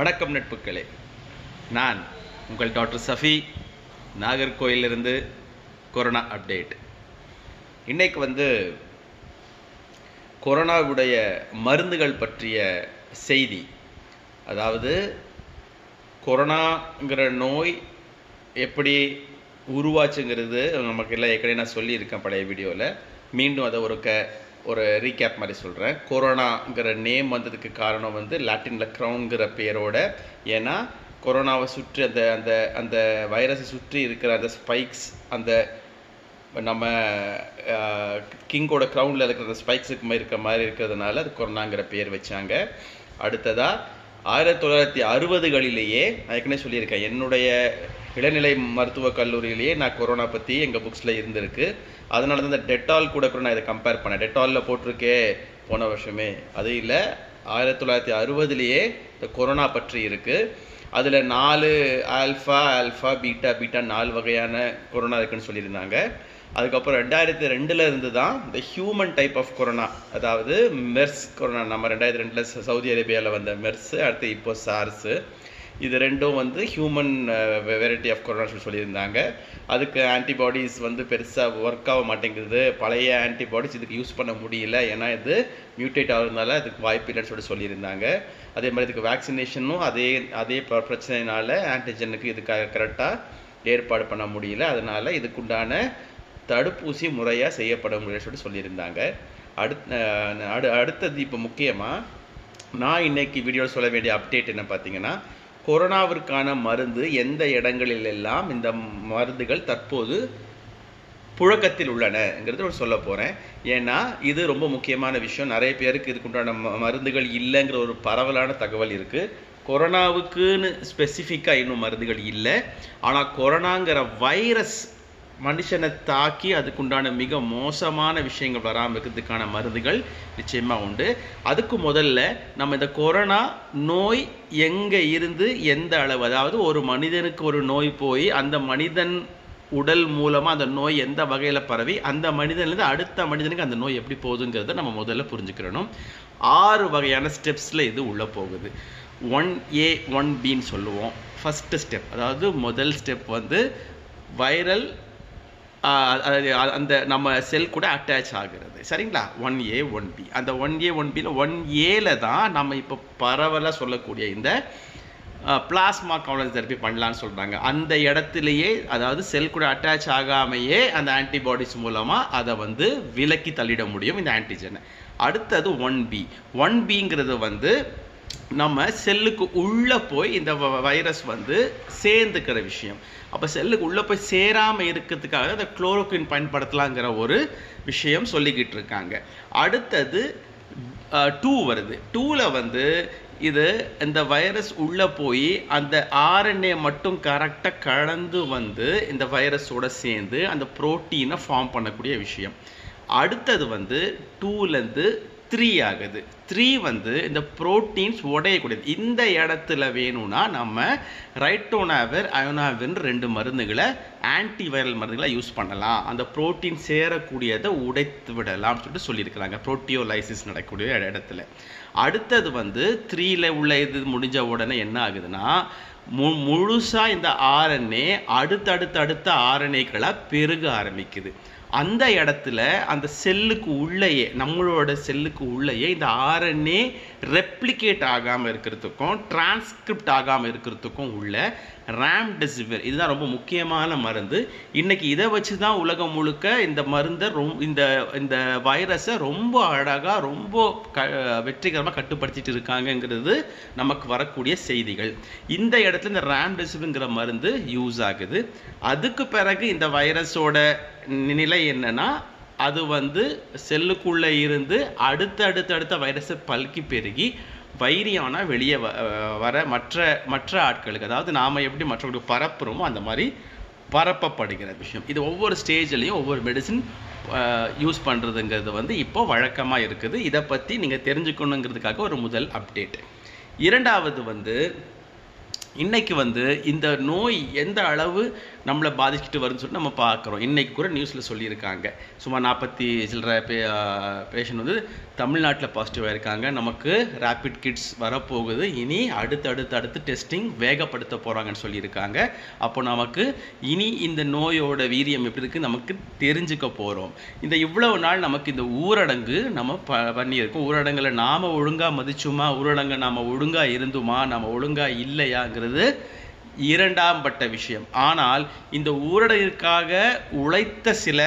வணக்கம் நட்புகளே நான் உங்கள் டாக்டர் சஃபி நாகர்கோயிலிருந்து கொரோனா அப்டேட் இன்னைக்கு வந்து கொரோனாவுடைய மருந்துகள் பற்றிய செய்தி அதாவது கொரோனாங்கிற நோய் எப்படி உருவாச்சுங்கிறது நமக்கு எல்லாம் ஏற்கனவே நான் சொல்லியிருக்கேன் பழைய வீடியோவில் மீண்டும் அதை ஒரு க ஒரு ரீகேப் மாதிரி சொல்கிறேன் கொரோனாங்கிற நேம் வந்ததுக்கு காரணம் வந்து லாட்டினில் க்ரௌன்கிற பேரோட ஏன்னா கொரோனாவை சுற்றி அந்த அந்த அந்த வைரஸை சுற்றி இருக்கிற அந்த ஸ்பைக்ஸ் அந்த நம்ம கிங்கோட க்ரௌனில் இருக்கிற அந்த ஸ்பைக்ஸுக்கு மாதிரி இருக்கிற மாதிரி இருக்கிறதுனால அது கொரோனாங்கிற பேர் வச்சாங்க அடுத்ததாக ஆயிரத்தி தொள்ளாயிரத்தி அறுபதுகளிலேயே நான் ஏற்கனவே சொல்லியிருக்கேன் என்னுடைய இளநிலை மருத்துவக் கல்லூரியிலேயே நான் கொரோனா பற்றி எங்கள் புக்ஸில் இருந்திருக்கு அதனால தான் இந்த டெட்டால் கூட கூட நான் இதை கம்பேர் பண்ணேன் டெட்டாலில் போட்டிருக்கே போன வருஷமே அது இல்லை ஆயிரத்தி தொள்ளாயிரத்தி அறுபதுலேயே இந்த கொரோனா பற்றி இருக்குது அதில் நாலு ஆல்ஃபா ஆல்ஃபா பீட்டா பீட்டா நாலு வகையான கொரோனா இருக்குன்னு சொல்லியிருந்தாங்க அதுக்கப்புறம் ரெண்டாயிரத்தி ரெண்டில் இருந்து தான் இந்த ஹியூமன் டைப் ஆஃப் கொரோனா அதாவது மெர்ஸ் கொரோனா நம்ம ரெண்டாயிரத்தி ரெண்டில் சவுதி அரேபியாவில் வந்த மெர்ஸ் அடுத்து இப்போ சார்ஸு இது ரெண்டும் வந்து ஹியூமன் வெரைட்டி ஆஃப் கொரோனா சொல்லி சொல்லியிருந்தாங்க அதுக்கு ஆன்டிபாடிஸ் வந்து பெருசாக ஒர்க் ஆக மாட்டேங்குது பழைய ஆன்டிபாடிஸ் இதுக்கு யூஸ் பண்ண முடியல ஏன்னா இது மியூட்டேட் ஆகிறதுனால அதுக்கு வாய்ப்பு இல்லைன்னு சொல்லி சொல்லியிருந்தாங்க அதே மாதிரி இதுக்கு வேக்சினேஷனும் அதே அதே பிர- பிரச்சனையினால ஆன்டிஜனுக்கு இதுக்காக கரெக்டாக ஏற்பாடு பண்ண முடியல அதனால இதுக்குண்டான தடுப்பூசி முறையாக செய்யப்பட முடியல சொல்லி சொல்லியிருந்தாங்க அடுத் அஹ் அடு அடுத்தது இப்போ முக்கியமாக நான் இன்னைக்கு வீடியோவில் சொல்ல வேண்டிய அப்டேட் என்ன பார்த்தீங்கன்னா கொரோனாவிற்கான மருந்து எந்த இடங்களில் எல்லாம் இந்த மருந்துகள் தற்போது புழக்கத்தில் உள்ளனங்கிறது ஒரு சொல்ல போகிறேன் ஏன்னா இது ரொம்ப முக்கியமான விஷயம் நிறைய பேருக்கு இதுக்குண்டான ம- மருந்துகள் இல்லைங்கிற ஒரு பரவலான தகவல் இருக்குது கொரோனாவுக்குன்னு ஸ்பெசிஃபிக்காக இன்னும் மருந்துகள் இல்லை ஆனால் கொரோனாங்கிற வைரஸ் மனுஷனை தாக்கி அதுக்குண்டான மிக மோசமான விஷயங்கள் வராமல் இருக்கிறதுக்கான மருந்துகள் நிச்சயமாக உண்டு அதுக்கு முதல்ல நம்ம இந்த கொரோனா நோய் எங்கே இருந்து எந்த அளவு அதாவது ஒரு மனிதனுக்கு ஒரு நோய் போய் அந்த மனிதன் உடல் மூலமாக அந்த நோய் எந்த வகையில் பரவி அந்த மனிதன்லேருந்து அடுத்த மனிதனுக்கு அந்த நோய் எப்படி போகுதுங்கிறத நம்ம முதல்ல புரிஞ்சுக்கிறணும் ஆறு வகையான ஸ்டெப்ஸில் இது உள்ளே போகுது ஒன் ஏ ஒன் பின்னு சொல்லுவோம் ஃபஸ்ட்டு ஸ்டெப் அதாவது முதல் ஸ்டெப் வந்து வைரல் அதாவது அ- அந்த நம்ம செல் கூட அட்டாச் ஆகிறது சரிங்களா ஒன் ஏ ஒன் பி அந்த ஒன் ஏ ஒன் பியில் ஒன் ஏல தான் நம்ம இப்போ பரவலாக சொல்லக்கூடிய இந்த பிளாஸ்மா கவுண்டர் தெரப்பி பண்ணலான்னு சொல்கிறாங்க அந்த இடத்துலையே அதாவது செல் கூட அட்டாச் ஆகாமையே அந்த ஆன்டிபாடிஸ் மூலமாக அதை வந்து விலக்கி தள்ளிட முடியும் இந்த ஆன்டிஜனை அடுத்தது ஒன் பி ஒன் பிங்கிறது வந்து நம்ம செல்லுக்கு உள்ளே போய் இந்த வைரஸ் வந்து சேர்ந்துக்கிற விஷயம் அப்போ செல்லுக்கு உள்ளே போய் சேராமல் இருக்கிறதுக்காக இந்த குளோரோக்வின் பயன்படுத்தலாங்கிற ஒரு விஷயம் சொல்லிக்கிட்டு இருக்காங்க அடுத்தது டூ வருது டூவில் வந்து இது இந்த வைரஸ் உள்ளே போய் அந்த ஆர்என்ஏ மட்டும் கரெக்டாக கலந்து வந்து இந்த வைரஸோட சேர்ந்து அந்த புரோட்டீனை ஃபார்ம் பண்ணக்கூடிய விஷயம் அடுத்தது வந்து டூலேருந்து த்ரீ ஆகுது த்ரீ வந்து இந்த புரோட்டீன்ஸ் உடையக்கூடியது இந்த இடத்துல வேணும்னா நம்ம ரைட்டோனாவர் அயோனாவின் ரெண்டு மருந்துகளை ஆன்டிவைரல் மருந்துகளை யூஸ் பண்ணலாம் அந்த புரோட்டீன் சேரக்கூடியதை உடைத்து விடலாம்னு சொல்லிட்டு சொல்லியிருக்கிறாங்க புரோட்டியோலைசிஸ் நடக்கக்கூடிய இடத்துல அடுத்தது வந்து த்ரீல உள்ள இது முடிஞ்ச உடனே என்ன ஆகுதுன்னா மு முழுசாக இந்த ஆர்என்ஏ அடுத்தடுத்து அடுத்த ஆர்என்ஏக்களை பெருக ஆரம்பிக்குது அந்த இடத்துல அந்த செல்லுக்கு உள்ளேயே நம்மளோட செல்லுக்கு உள்ளேயே இந்த ஆர்என்ஏ ரெப்ளிகேட் ஆகாமல் இருக்கிறதுக்கும் டிரான்ஸ்கிரிப்ட் ஆகாமல் இருக்கிறதுக்கும் உள்ள ராம்டெசிவிர் இதுதான் ரொம்ப முக்கியமான மருந்து இன்னைக்கு இதை வச்சு தான் உலகம் முழுக்க இந்த மருந்தை ரொம்ப இந்த இந்த வைரஸை ரொம்ப அழகாக ரொம்ப க வெற்றிகரமாக கட்டுப்படுத்திட்டு இருக்காங்கங்கிறது நமக்கு வரக்கூடிய செய்திகள் இந்த இடத்துல இந்த ராம்டெசிவிங்கிற மருந்து யூஸ் ஆகுது அதுக்கு பிறகு இந்த வைரஸோட நிலை என்னன்னா அது வந்து செல்லுக்குள்ளே இருந்து அடுத்த அடுத்த அடுத்த வைரஸை பல்கி பெருகி வைரியானா வெளியே வ வர மற்ற மற்ற ஆட்களுக்கு அதாவது நாம் எப்படி மற்றவங்களுக்கு பரப்புகிறோமோ அந்த மாதிரி பரப்பப்படுகிற விஷயம் இது ஒவ்வொரு ஸ்டேஜ்லேயும் ஒவ்வொரு மெடிசின் யூஸ் பண்ணுறதுங்கிறது வந்து இப்போ வழக்கமாக இருக்குது இதை பற்றி நீங்கள் தெரிஞ்சுக்கணுங்கிறதுக்காக ஒரு முதல் அப்டேட் இரண்டாவது வந்து இன்னைக்கு வந்து இந்த நோய் எந்த அளவு நம்மளை பாதிச்சுட்டு வருதுன்னு சொல்லிட்டு நம்ம பார்க்குறோம் இன்னைக்கு கூட நியூஸில் சொல்லியிருக்காங்க சுமார் நாற்பத்தி சில்லற பே பேஷண்ட் வந்து தமிழ்நாட்டில் பாசிட்டிவாக இருக்காங்க நமக்கு ரேபிட் கிட்ஸ் வரப்போகுது இனி அடுத்து அடுத்து அடுத்து டெஸ்டிங் வேகப்படுத்த போகிறாங்கன்னு சொல்லியிருக்காங்க அப்போ நமக்கு இனி இந்த நோயோட வீரியம் எப்படி இருக்குது நமக்கு தெரிஞ்சுக்க போகிறோம் இந்த இவ்வளவு நாள் நமக்கு இந்த ஊரடங்கு நம்ம ப பண்ணியிருக்கோம் ஊரடங்கில் நாம் ஒழுங்காக மதிச்சுமா ஊரடங்கை நாம் ஒழுங்காக இருந்துமா நம்ம ஒழுங்காக இல்லையாங்கிறது இரண்டாம் பட்ட விஷயம் ஆனால் இந்த ஊரடங்கிற்காக உழைத்த சில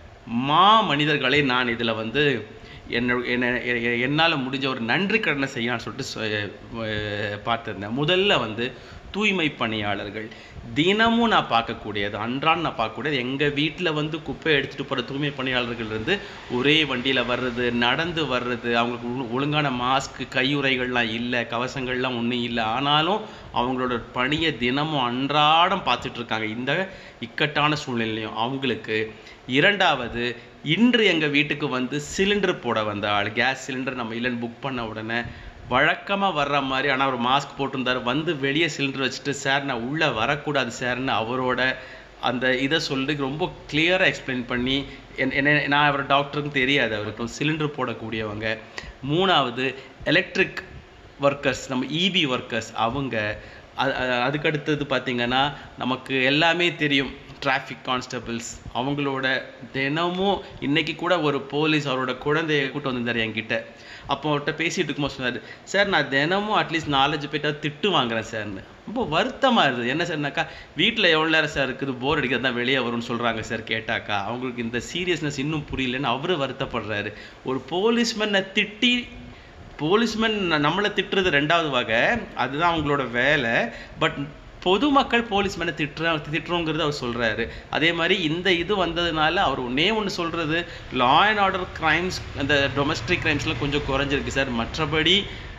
மா மனிதர்களை நான் இதில் வந்து என்ன என்ன என்னால் முடிஞ்ச ஒரு நன்றி கடனை செய்யலாம்னு சொல்லிட்டு சொ- அஹ் பார்த்திருந்தேன் முதல்ல வந்து தூய்மை பணியாளர்கள் தினமும் நான் பார்க்கக்கூடியது அன்றாடம் நான் பார்க்கக்கூடியது எங்கள் வீட்டில் வந்து குப்பை எடுத்துகிட்டு போகிற தூய்மை பணியாளர்கள் இருந்து ஒரே வண்டியில் வர்றது நடந்து வர்றது அவங்களுக்கு ஒழு- ஒழுங்கான மாஸ்க் கையுறைகள்லாம் இல்லை கவசங்கள்லாம் ஒன்றும் இல்லை ஆனாலும் அவங்களோட பணியை தினமும் அன்றாடம் பார்த்துட்டு இருக்காங்க இந்த இக்கட்டான சூழ்நிலையும் அவங்களுக்கு இரண்டாவது இன்று எங்கள் வீட்டுக்கு வந்து சிலிண்டர் போட வந்த ஆள் கேஸ் சிலிண்டர் நம்ம இல்லைன்னு புக் பண்ண உடனே வழக்கமாக வர்ற மாதிரி ஆனால் அவர் மாஸ்க் போட்டிருந்தார் வந்து வெளியே சிலிண்டர் வச்சுட்டு சார் நான் உள்ளே வரக்கூடாது சார்னு அவரோட அந்த இதை சொல்லி ரொம்ப கிளியராக எக்ஸ்பிளைன் பண்ணி என் என்ன நான் அவர் டாக்டருக்கு தெரியாது அவருக்கு சிலிண்டர் போடக்கூடியவங்க மூணாவது எலக்ட்ரிக் ஒர்க்கர்ஸ் நம்ம இபி ஒர்க்கர்ஸ் அவங்க அ- அ- அதுக்கு அடுத்தது பார்த்தீங்கன்னா நமக்கு எல்லாமே தெரியும் டிராஃபிக் கான்ஸ்டபிள்ஸ் அவங்களோட தினமும் இன்னைக்கு கூட ஒரு போலீஸ் அவரோட குழந்தைய கூட்டு வந்திருந்தார் என்கிட்ட அப்போ அவர்கிட்ட பேசிட்டு இருக்கும்போது சொன்னார் சார் நான் தினமும் அட்லீஸ்ட் நாலஞ்சு பேர்ட்ட திட்டு வாங்குறேன் சார்னு ரொம்ப வருத்தமாக இருந்தது என்ன சார்னாக்கா வீட்டில் எவ்வளோ நேரம் சார் இருக்குது போர் அடிக்கிறது தான் வெளியே வரும்னு சொல்கிறாங்க சார் கேட்டாக்கா அவங்களுக்கு இந்த சீரியஸ்னஸ் இன்னும் புரியலன்னு அவரு வருத்தப்படுறாரு ஒரு போலீஸ்மேனை திட்டி போலீஸ்மேன் நம்மளை திட்டுறது ரெண்டாவது வகை அதுதான் அவங்களோட வேலை பட் பொதுமக்கள் போலீஸ்மேனை திட்டுற திட்டுறோங்கிறது அவர் சொல்றாரு அதே மாதிரி இந்த இது வந்ததுனால அவர் ஒன்னே ஒன்று சொல்றது லா அண்ட் ஆர்டர் கிரைம்ஸ் அந்த டொமஸ்டிக் கிரைம்ஸ்லாம் கொஞ்சம் குறைஞ்சிருக்கு சார் மற்றபடி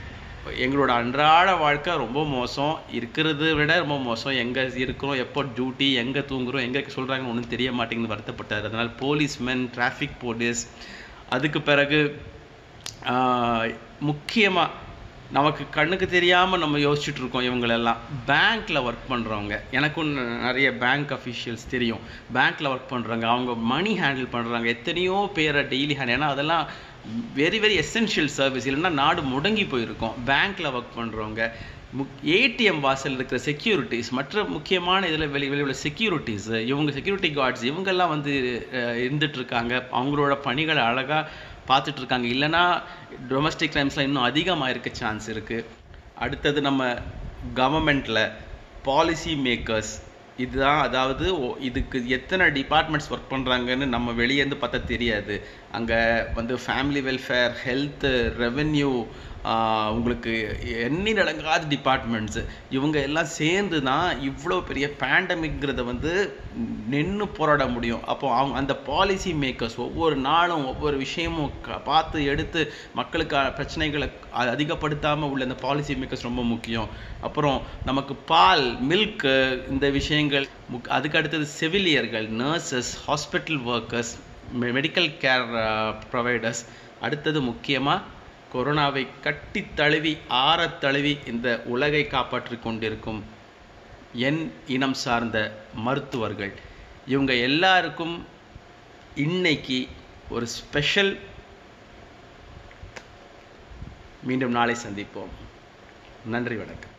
எங்களோட அன்றாட வாழ்க்கை ரொம்ப மோசம் இருக்கிறத விட ரொம்ப மோசம் எங்கே இருக்கிறோம் எப்போ டியூட்டி எங்கே தூங்குறோம் எங்கே சொல்கிறாங்கன்னு ஒன்றும் தெரிய மாட்டேங்குது வருத்தப்பட்டார் அதனால் போலீஸ்மேன் டிராஃபிக் போலீஸ் அதுக்கு பிறகு முக்கியமாக நமக்கு கண்ணுக்கு தெரியாமல் நம்ம யோசிச்சுட்டு இருக்கோம் இவங்களெல்லாம் பேங்க்கில் ஒர்க் பண்ணுறவங்க எனக்கும் ந- நிறைய பேங்க் அஃபிஷியல்ஸ் தெரியும் பேங்க்கில் ஒர்க் பண்ணுறாங்க அவங்க மணி ஹேண்டில் பண்ணுறாங்க எத்தனையோ பேரை டெய்லி ஹேண்ட் ஏன்னா அதெல்லாம் வெரி வெரி எசென்ஷியல் சர்வீஸ் இல்லைன்னா நாடு முடங்கி போயிருக்கும் பேங்க்கில் ஒர்க் பண்ணுறவங்க முக் ஏடிஎம் வாசல் இருக்கிற செக்யூரிட்டிஸ் மற்ற முக்கியமான இதில் வெளி வெளி உள்ள செக்யூரிட்டிஸ் இவங்க செக்யூரிட்டி கார்ட்ஸ் இவங்கெல்லாம் வந்து அஹ், இருந்துட்டு இருக்காங்க அவங்களோட பணிகளை அழகாக பார்த்துட்டு இருக்காங்க இல்லைன்னா டொமஸ்டிக் கிரைம்ஸ்லாம் இன்னும் அதிகமாக இருக்க சான்ஸ் இருக்குது அடுத்தது நம்ம கவர்மெண்ட்டில் பாலிசி மேக்கர்ஸ் இதுதான் அதாவது ஒ- இதுக்கு எத்தனை டிபார்ட்மெண்ட்ஸ் ஒர்க் பண்ணுறாங்கன்னு நம்ம வெளியேருந்து பார்த்தா தெரியாது அங்கே வந்து ஃபேமிலி வெல்ஃபேர் ஹெல்த்து ரெவென்யூ உங்களுக்கு எண்ணி நடங்காத டிபார்ட்மெண்ட்ஸ் இவங்க எல்லாம் சேர்ந்து தான் இவ்வளோ பெரிய பேண்டமிக்ங்கிறத வந்து நின்று போராட முடியும் அப்போ அவங்க அந்த பாலிசி மேக்கர்ஸ் ஒவ்வொரு நாளும் ஒவ்வொரு விஷயமும் க- பார்த்து எடுத்து மக்களுக்கு அ- பிரச்சனைகளை அ- அதிகப்படுத்தாம உள்ள இந்த பாலிசி மேக்கர்ஸ் ரொம்ப முக்கியம் அப்புறம் நமக்கு பால் மில்க் இந்த விஷயங்கள் முக்- அதுக்கு அடுத்தது செவிலியர்கள் nurses hospital workers medical care providers அடுத்தது முக்கியமாக கொரோனாவை கட்டி தழுவி ஆறத் தழுவி இந்த உலகை காப்பாற்றிக் கொண்டிருக்கும் என் இனம் சார்ந்த மருத்துவர்கள் இவங்க எல்லாருக்கும் இன்னைக்கு ஒரு ஸ்பெஷல் மீண்டும் நாளை சந்திப்போம் நன்றி வணக்கம்